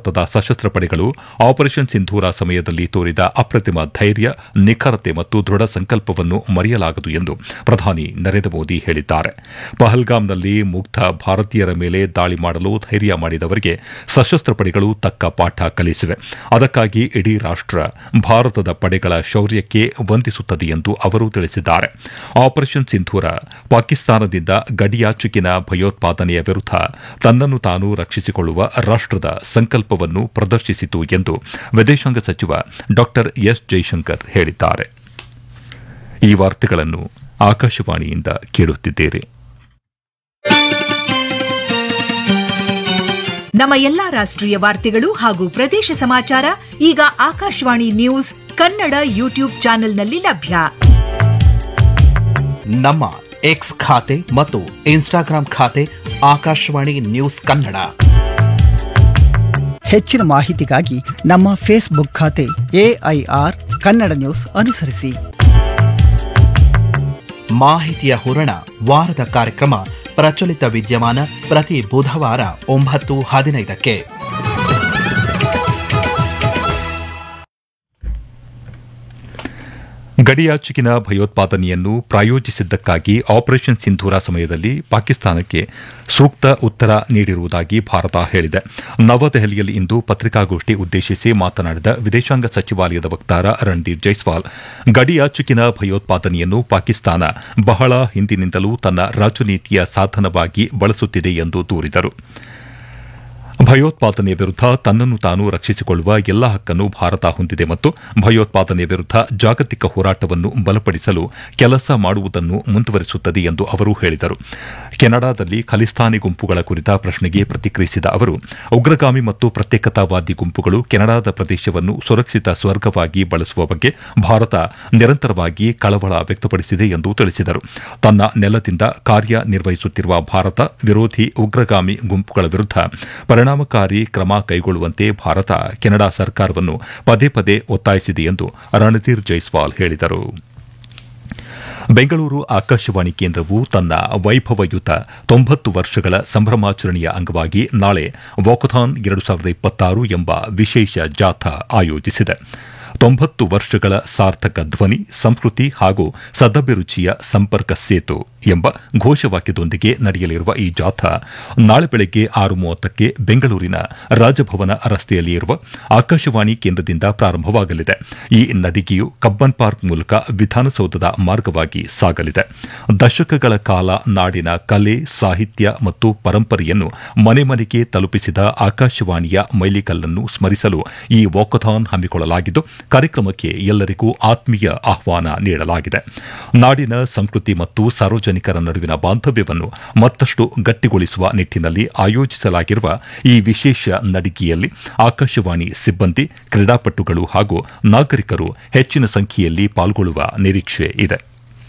ಭಾರತದ ಸಶಸ್ತ್ರ ಪಡೆಗಳು ಆಪರೇಷನ್ ಸಿಂಧೂರ ಸಮಯದಲ್ಲಿ ತೋರಿದ ಅಪ್ರತಿಮ ಧೈರ್ಯ ನಿಖರತೆ ಮತ್ತು ದೃಢ ಸಂಕಲ್ಪವನ್ನು ಮರೆಯಲಾಗದು ಎಂದು ಪ್ರಧಾನಿ ನರೇಂದ್ರ ಮೋದಿ ಹೇಳಿದ್ದಾರೆ ಪಹಲ್ಗಾಮ್ನಲ್ಲಿ ಮುಗ್ಧ ಭಾರತೀಯರ ಮೇಲೆ ದಾಳಿ ಮಾಡಲು ಧೈರ್ಯ ಮಾಡಿದವರಿಗೆ ಸಶಸ್ತ್ರ ಪಡೆಗಳು ತಕ್ಕ ಪಾಠ ಕಲಿಸಿವೆ ಅದಕ್ಕಾಗಿ ಇಡೀ ರಾಷ್ಟ್ರ ಭಾರತದ ಪಡೆಗಳ ಶೌರ್ಯಕ್ಕೆ ವಂದಿಸುತ್ತದೆ ಎಂದು ಅವರು ತಿಳಿಸಿದ್ದಾರೆ ಆಪರೇಷನ್ ಸಿಂಧೂರ ಪಾಕಿಸ್ತಾನದಿಂದ ಗಡಿಯಾಚೆಗಿನ ಭಯೋತ್ಪಾದನೆಯ ವಿರುದ್ಧ ತನ್ನನ್ನು ತಾನು ರಕ್ಷಿಸಿಕೊಳ್ಳುವ ರಾಷ್ಟದ ಸಂಕಲ್ಪವನ್ನು ಪ್ರದರ್ಶಿಸಿತು ಎಂದು ವಿದೇಶಾಂಗ ಸಚಿವ ಡಾ ಎಸ್ ಜೈಶಂಕರ್ ಹೇಳಿದ್ದಾರೆ ಈ ವಾರ್ತೆಗಳನ್ನು ಆಕಾಶವಾಣಿಯಿಂದ ಕೇಳುತ್ತಿದ್ದೀರಿ ನಮ್ಮ ಎಲ್ಲಾ ರಾಷ್ಟ್ರೀಯ ವಾರ್ತೆಗಳು ಹಾಗೂ ಪ್ರದೇಶ ಸಮಾಚಾರ ಈಗ ಆಕಾಶವಾಣಿ ನ್ಯೂಸ್ ಕನ್ನಡ ಯೂಟ್ಯೂಬ್ ಚಾನೆಲ್ನಲ್ಲಿ ಲಭ್ಯ ನಮ್ಮ ಎಕ್ಸ್ ಖಾತೆ ಮತ್ತು ಇನ್ಸ್ಟಾಗ್ರಾಂ ಖಾತೆ ಆಕಾಶವಾಣಿ ನ್ಯೂಸ್ ಕನ್ನಡ ಹೆಚ್ಚಿನ ಮಾಹಿತಿಗಾಗಿ ನಮ್ಮ ಫೇಸ್ಬುಕ್ ಖಾತೆ ಎಐಆರ್ ಕನ್ನಡ ನ್ಯೂಸ್ ಅನುಸರಿಸಿ ಮಾಹಿತಿಯ ಹೂರಣ ವಾರದ ಕಾರ್ಯಕ್ರಮ ಪ್ರಚಲಿತ ವಿದ್ಯಮಾನ ಪ್ರತಿ ಬುಧವಾರ ಒಂಬತ್ತು ಹದಿನೈದಕ್ಕೆ ಗಡಿಯಾಚೆಗಿನ ಭಯೋತ್ಪಾದನೆಯನ್ನು ಪ್ರಾಯೋಜಿಸಿದ್ದಕ್ಕಾಗಿ ಆಪರೇಷನ್ ಸಿಂಧೂರ ಸಮಯದಲ್ಲಿ ಪಾಕಿಸ್ತಾನಕ್ಕೆ ಸೂಕ್ತ ಉತ್ತರ ನೀಡಿರುವುದಾಗಿ ಭಾರತ ಹೇಳಿದೆ ನವದೆಹಲಿಯಲ್ಲಿ ಇಂದು ಪತ್ರಿಕಾಗೋಷ್ಠಿ ಉದ್ದೇಶಿಸಿ ಮಾತನಾಡಿದ ವಿದೇಶಾಂಗ ಸಚಿವಾಲಯದ ವಕ್ತಾರ ರಣದೀಪ್ ಜೈಸ್ವಾಲ್ ಗಡಿಯಾಚೆಗಿನ ಭಯೋತ್ಪಾದನೆಯನ್ನು ಪಾಕಿಸ್ತಾನ ಬಹಳ ಹಿಂದಿನಿಂದಲೂ ತನ್ನ ರಾಜನೀತಿಯ ಸಾಧನವಾಗಿ ಬಳಸುತ್ತಿದೆ ಎಂದು ದೂರಿದರು ಭಯೋತ್ಪಾದನೆಯ ವಿರುದ್ಧ ತನ್ನನ್ನು ತಾನು ರಕ್ಷಿಸಿಕೊಳ್ಳುವ ಎಲ್ಲ ಹಕ್ಕನ್ನು ಭಾರತ ಹೊಂದಿದೆ ಮತ್ತು ಭಯೋತ್ಪಾದನೆಯ ವಿರುದ್ಧ ಜಾಗತಿಕ ಹೋರಾಟವನ್ನು ಬಲಪಡಿಸಲು ಕೆಲಸ ಮಾಡುವುದನ್ನು ಮುಂದುವರಿಸುತ್ತದೆ ಎಂದು ಅವರು ಹೇಳಿದರು ಕೆನಡಾದಲ್ಲಿ ಖಲಿಸ್ತಾನಿ ಗುಂಪುಗಳ ಕುರಿತ ಪ್ರಶ್ನೆಗೆ ಪ್ರತಿಕ್ರಿಯಿಸಿದ ಅವರು ಉಗ್ರಗಾಮಿ ಮತ್ತು ಪ್ರತ್ಯೇಕತಾವಾದಿ ಗುಂಪುಗಳು ಕೆನಡಾದ ಪ್ರದೇಶವನ್ನು ಸುರಕ್ಷಿತ ಸ್ವರ್ಗವಾಗಿ ಬಳಸುವ ಬಗ್ಗೆ ಭಾರತ ನಿರಂತರವಾಗಿ ಕಳವಳ ವ್ಯಕ್ತಪಡಿಸಿದೆ ಎಂದು ತಿಳಿಸಿದರು ತನ್ನ ನೆಲದಿಂದ ಕಾರ್ಯನಿರ್ವಹಿಸುತ್ತಿರುವ ಭಾರತ ವಿರೋಧಿ ಉಗ್ರಗಾಮಿ ಗುಂಪುಗಳ ವಿರುದ್ಧ ಪರಿಣಾಮಕಾರಿ ಕ್ರಮ ಕೈಗೊಳ್ಳುವಂತೆ ಭಾರತ ಕೆನಡಾ ಸರ್ಕಾರವನ್ನು ಪದೇ ಪದೇ ಒತ್ತಾಯಿಸಿದೆ ಎಂದು ರಣಧೀರ್ ಜೈಸ್ವಾಲ್ ಹೇಳಿದರು ಬೆಂಗಳೂರು ಆಕಾಶವಾಣಿ ಕೇಂದ್ರವು ತನ್ನ ವೈಭವಯುತ ತೊಂಬತ್ತು ವರ್ಷಗಳ ಸಂಭ್ರಮಾಚರಣೆಯ ಅಂಗವಾಗಿ ನಾಳೆ ವಾಕಥಾನ್ ಎರಡು ಸಾವಿರದ ಇಪ್ಪತ್ತಾರು ಎಂಬ ವಿಶೇಷ ಜಾಥಾ ಆಯೋಜಿಸಿದೆ ತೊಂಬತ್ತು ವರ್ಷಗಳ ಸಾರ್ಥಕ ಧ್ವನಿ ಸಂಸ್ಕೃತಿ ಹಾಗೂ ಸದಭಿರುಚಿಯ ಸಂಪರ್ಕ ಸೇತು ಎಂಬ ಘೋಷವಾಕ್ಯದೊಂದಿಗೆ ನಡೆಯಲಿರುವ ಈ ಜಾಥಾ ನಾಳೆ ಬೆಳಗ್ಗೆ ಆರು ಮೂವತ್ತಕ್ಕೆ ಬೆಂಗಳೂರಿನ ರಾಜಭವನ ರಸ್ತೆಯಲ್ಲಿ ಇರುವ ಆಕಾಶವಾಣಿ ಕೇಂದ್ರದಿಂದ ಪ್ರಾರಂಭವಾಗಲಿದೆ ಈ ನಡಿಗೆಯು ಕಬ್ಬನ್ ಪಾರ್ಕ್ ಮೂಲಕ ವಿಧಾನಸೌಧದ ಮಾರ್ಗವಾಗಿ ಸಾಗಲಿದೆ ದಶಕಗಳ ಕಾಲ ನಾಡಿನ ಕಲೆ ಸಾಹಿತ್ಯ ಮತ್ತು ಪರಂಪರೆಯನ್ನು ಮನೆ ಮನೆಗೆ ತಲುಪಿಸಿದ ಆಕಾಶವಾಣಿಯ ಮೈಲಿಗಲ್ಲನ್ನು ಸ್ಮರಿಸಲು ಈ ವಾಕಥಾನ್ ಹಮ್ಮಿಕೊಳ್ಳಲಾಗಿದ್ದು ಕಾರ್ಯಕ್ರಮಕ್ಕೆ ಎಲ್ಲರಿಗೂ ಆತ್ಮೀಯ ಆಹ್ವಾನ ನೀಡಲಾಗಿದೆ ನಾಡಿನ ಸಂಸ್ಕೃತಿ ಮತ್ತು ಸಾರ್ವಜನಿಕರ ನಡುವಿನ ಬಾಂಧವ್ಯವನ್ನು ಮತ್ತಷ್ಟು ಗಟ್ಟಿಗೊಳಿಸುವ ನಿಟ್ಟಿನಲ್ಲಿ ಆಯೋಜಿಸಲಾಗಿರುವ ಈ ವಿಶೇಷ ನಡಿಗೆಯಲ್ಲಿ ಆಕಾಶವಾಣಿ ಸಿಬ್ಬಂದಿ ಕ್ರೀಡಾಪಟುಗಳು ಹಾಗೂ ನಾಗರಿಕರು ಹೆಚ್ಚಿನ ಸಂಖ್ಯೆಯಲ್ಲಿ ಪಾಲ್ಗೊಳ್ಳುವ ನಿರೀಕ್ಷೆ ಇದೆ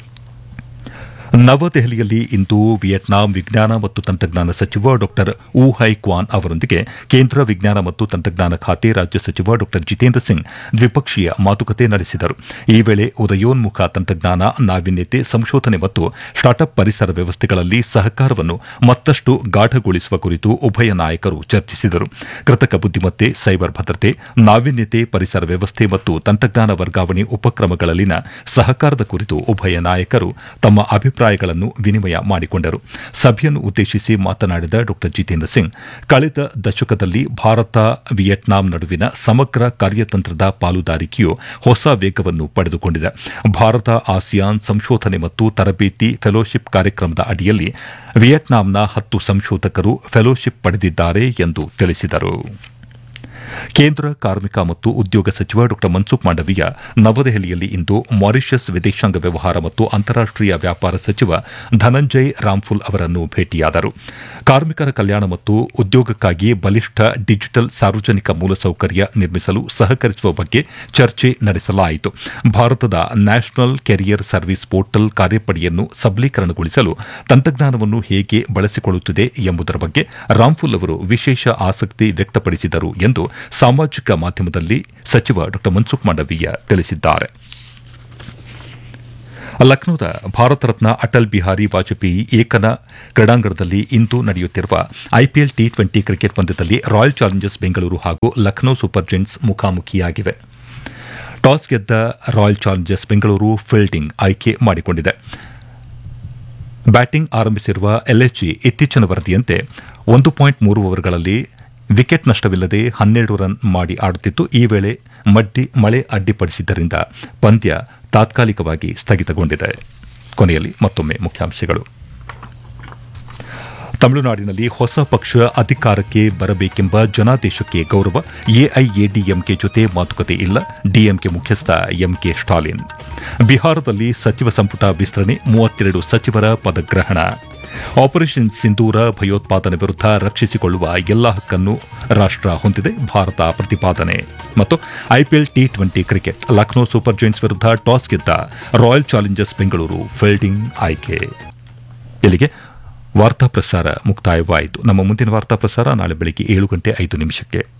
ನವದೆಹಲಿಯಲ್ಲಿ ಇಂದು ವಿಯೆಟ್ನಾಂ ವಿಜ್ಞಾನ ಮತ್ತು ತಂತ್ರಜ್ಞಾನ ಸಚಿವ ಡಾ ವು ಹೈ ಕ್ವಾನ್ ಅವರೊಂದಿಗೆ ಕೇಂದ್ರ ವಿಜ್ಞಾನ ಮತ್ತು ತಂತ್ರಜ್ಞಾನ ಖಾತೆ ರಾಜ್ಯ ಸಚಿವ ಡಾ ಜಿತೇಂದ್ರ ಸಿಂಗ್ ದ್ವಿಪಕ್ಷೀಯ ಮಾತುಕತೆ ನಡೆಸಿದರು ಈ ವೇಳೆ ಉದಯೋನ್ಮುಖ ತಂತ್ರಜ್ಞಾನ ನಾವೀನ್ಯತೆ ಸಂಶೋಧನೆ ಮತ್ತು ಸ್ಟಾರ್ಟ್ಅಪ್ ಪರಿಸರ ವ್ಯವಸ್ಥೆಗಳಲ್ಲಿ ಸಹಕಾರವನ್ನು ಮತ್ತಷ್ಟು ಗಾಢಗೊಳಿಸುವ ಕುರಿತು ಉಭಯ ನಾಯಕರು ಚರ್ಚಿಸಿದರು ಕೃತಕ ಬುದ್ದಿಮತ್ತೆ ಸೈಬರ್ ಭದ್ರತೆ ನಾವೀನ್ಯತೆ ಪರಿಸರ ವ್ಯವಸ್ಥೆ ಮತ್ತು ತಂತ್ರಜ್ಞಾನ ವರ್ಗಾವಣೆ ಉಪಕ್ರಮಗಳಲ್ಲಿನ ಸಹಕಾರದ ಕುರಿತು ಉಭಯ ನಾಯಕರು ತಮ್ಮ ಅಭಿಪ್ರಾಯಗಳನ್ನು ವಿನಿಮಯ ಮಾಡಿಕೊಂಡರು ಸಭೆಯನ್ನು ಉದ್ದೇಶಿಸಿ ಮಾತನಾಡಿದ ಡಾ ಜಿತೇಂದ್ರ ಸಿಂಗ್ ಕಳೆದ ದಶಕದಲ್ಲಿ ಭಾರತ ವಿಯೆಟ್ನಾಂ ನಡುವಿನ ಸಮಗ್ರ ಕಾರ್ಯತಂತ್ರದ ಪಾಲುದಾರಿಕೆಯು ಹೊಸ ವೇಗವನ್ನು ಪಡೆದುಕೊಂಡಿದೆ ಭಾರತ ಆಸಿಯಾನ್ ಸಂಶೋಧನೆ ಮತ್ತು ತರಬೇತಿ ಫೆಲೋಶಿಪ್ ಕಾರ್ಯಕ್ರಮದ ಅಡಿಯಲ್ಲಿ ವಿಯೆಟ್ನಾಂನ ಹತ್ತು ಸಂಶೋಧಕರು ಫೆಲೋಶಿಪ್ ಪಡೆದಿದ್ದಾರೆ ಎಂದು ತಿಳಿಸಿದರು ಕೇಂದ್ರ ಕಾರ್ಮಿಕ ಮತ್ತು ಉದ್ಯೋಗ ಸಚಿವ ಡಾ ಮನ್ಸುಖ್ ಮಾಂಡವೀಯ ನವದೆಹಲಿಯಲ್ಲಿ ಇಂದು ಮಾರಿಷಸ್ ವಿದೇಶಾಂಗ ವ್ಯವಹಾರ ಮತ್ತು ಅಂತಾರಾಷ್ಟೀಯ ವ್ಯಾಪಾರ ಸಚಿವ ಧನಂಜಯ್ ರಾಮ್ಫುಲ್ ಅವರನ್ನು ಭೇಟಿಯಾದರು ಕಾರ್ಮಿಕರ ಕಲ್ಯಾಣ ಮತ್ತು ಉದ್ಯೋಗಕ್ಕಾಗಿ ಬಲಿಷ್ಠ ಡಿಜಿಟಲ್ ಸಾರ್ವಜನಿಕ ಮೂಲಸೌಕರ್ಯ ನಿರ್ಮಿಸಲು ಸಹಕರಿಸುವ ಬಗ್ಗೆ ಚರ್ಚೆ ನಡೆಸಲಾಯಿತು ಭಾರತದ ನ್ಯಾಷನಲ್ ಕೆರಿಯರ್ ಸರ್ವಿಸ್ ಪೋರ್ಟಲ್ ಕಾರ್ಯಪಡೆಯನ್ನು ಸಬಲೀಕರಣಗೊಳಿಸಲು ತಂತ್ರಜ್ಞಾನವನ್ನು ಹೇಗೆ ಬಳಸಿಕೊಳ್ಳುತ್ತಿದೆ ಎಂಬುದರ ಬಗ್ಗೆ ರಾಮ್ಫುಲ್ ಅವರು ವಿಶೇಷ ಆಸಕ್ತಿ ವ್ಯಕ್ತಪಡಿಸಿದರು ಎಂದು ಸಾಮಾಜಿಕ ಮಾಧ್ಯಮದಲ್ಲಿ ಸಚಿವ ಡಾ ಮನ್ಸುಖ್ ಮಾಂಡವೀಯ ತಿಳಿಸಿದ್ದಾರೆ ಲಕ್ನೋದ ಭಾರತ ರತ್ನ ಅಟಲ್ ಬಿಹಾರಿ ವಾಜಪೇಯಿ ಏಕನ ಕ್ರೀಡಾಂಗಣದಲ್ಲಿ ಇಂದು ನಡೆಯುತ್ತಿರುವ ಐಪಿಎಲ್ ಟಿ ಟ್ವೆಂಟಿ ಕ್ರಿಕೆಟ್ ಪಂದ್ಯದಲ್ಲಿ ರಾಯಲ್ ಚಾಲೆಂಜರ್ಸ್ ಬೆಂಗಳೂರು ಹಾಗೂ ಲಕ್ನೋ ಸೂಪರ್ ಜೆಂಟ್ಸ್ ಮುಖಾಮುಖಿಯಾಗಿವೆ ಟಾಸ್ ಗೆದ್ದ ರಾಯಲ್ ಚಾಲೆಂಜರ್ಸ್ ಬೆಂಗಳೂರು ಫೀಲ್ಡಿಂಗ್ ಆಯ್ಕೆ ಮಾಡಿಕೊಂಡಿದೆ ಬ್ಯಾಟಿಂಗ್ ಆರಂಭಿಸಿರುವ ಎಲ್ಎಸ್ಜಿ ಇತ್ತೀಚಿನ ವರದಿಯಂತೆ ಒಂದು ಪಾಯಿಂಟ್ ಮೂರು ಓವರ್ಗಳಲ್ಲಿ ವಿಕೆಟ್ ನಷ್ಟವಿಲ್ಲದೆ ಹನ್ನೆರಡು ರನ್ ಮಾಡಿ ಆಡುತ್ತಿದ್ದು ಈ ವೇಳೆ ಮಡ್ಡಿ ಮಳೆ ಅಡ್ಡಿಪಡಿಸಿದ್ದರಿಂದ ಪಂದ್ಯ ತಾತ್ಕಾಲಿಕವಾಗಿ ಸ್ಥಗಿತಗೊಂಡಿದೆ ಕೊನೆಯಲ್ಲಿ ಮತ್ತೊಮ್ಮೆ ಮುಖ್ಯಾಂಶಗಳು ತಮಿಳುನಾಡಿನಲ್ಲಿ ಹೊಸ ಪಕ್ಷ ಅಧಿಕಾರಕ್ಕೆ ಬರಬೇಕೆಂಬ ಜನಾದೇಶಕ್ಕೆ ಗೌರವ ಎಐಎಡಿಎಂಕೆ ಜೊತೆ ಮಾತುಕತೆ ಇಲ್ಲ ಡಿಎಂಕೆ ಮುಖ್ಯಸ್ಥ ಎಂಕೆ ಸ್ಟಾಲಿನ್ ಬಿಹಾರದಲ್ಲಿ ಸಚಿವ ಸಂಪುಟ ವಿಸ್ತರಣೆ ಮೂವತ್ತೆರಡು ಸಚಿವರ ಪದಗ್ರಹಣ ಆಪರೇಷನ್ ಸಿಂಧೂರ ಭಯೋತ್ಪಾದನೆ ವಿರುದ್ಧ ರಕ್ಷಿಸಿಕೊಳ್ಳುವ ಎಲ್ಲ ಹಕ್ಕನ್ನು ರಾಷ್ಟ ಹೊಂದಿದೆ ಭಾರತ ಪ್ರತಿಪಾದನೆ ಮತ್ತು IPL T twenty cricket Lucknow super giants ವಿರುದ್ಧ ಟಾಸ್ ಗೆದ್ದ ರಾಯಲ್ ಚಾಲೆಂಜರ್ಸ್ ಬೆಂಗಳೂರು ಫೀಲ್ಡಿಂಗ್ ಆಯ್ಕೆ ಇಲ್ಲಿಗೆ ವಾರ್ತಾ ಪ್ರಸಾರ ಮುಕ್ತಾಯವಾಯಿತು ನಮ್ಮ ಮುಂದಿನ ವಾರ್ತಾ ಪ್ರಸಾರ ನಾಳೆ ಬೆಳಗ್ಗೆ ಏಳು ಗಂಟೆ ಐದು ನಿಮಿಷಕ್ಕೆ